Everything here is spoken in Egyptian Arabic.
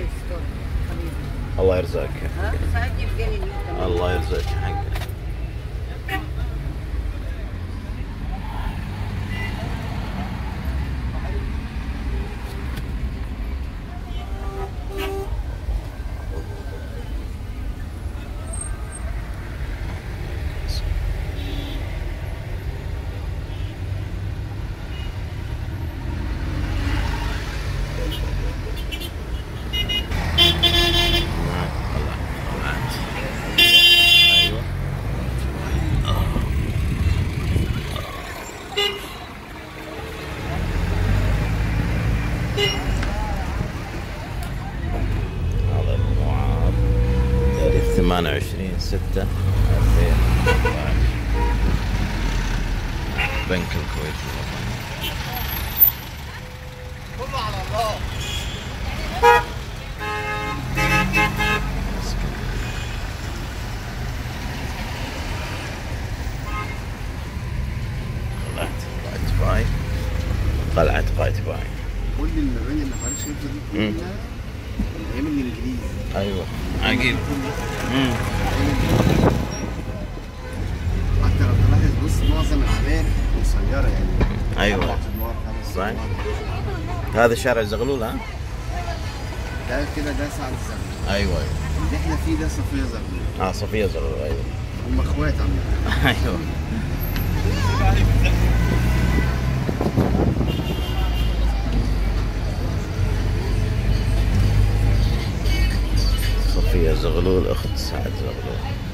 يستر حبيبي الله يرزقك ها ساعات يبقى لي الله يرزقك حقك ايوه هذا المعاد تاريخ 28 6 2014 بنك الكويت الوطني قلعة قايتباي قلعة قايتباي كل المباني اللي حضرتك شايفها دي مم. كلها من ايام الانجليز ايوه عجيب مم. حتى لو تلاحظ بص معظم العماير قصيره يعني أيوة. اربع ادوار خمس صحيح. ادوار هذا شارع زغلول ها؟ ده كده ده سعد الزمن ايوه ايوه اللي احنا فيه ده صفيه زغلول اه صفية زغلول ايوه هم اخوات عم ايوه صفية زغلول اخت سعد زغلول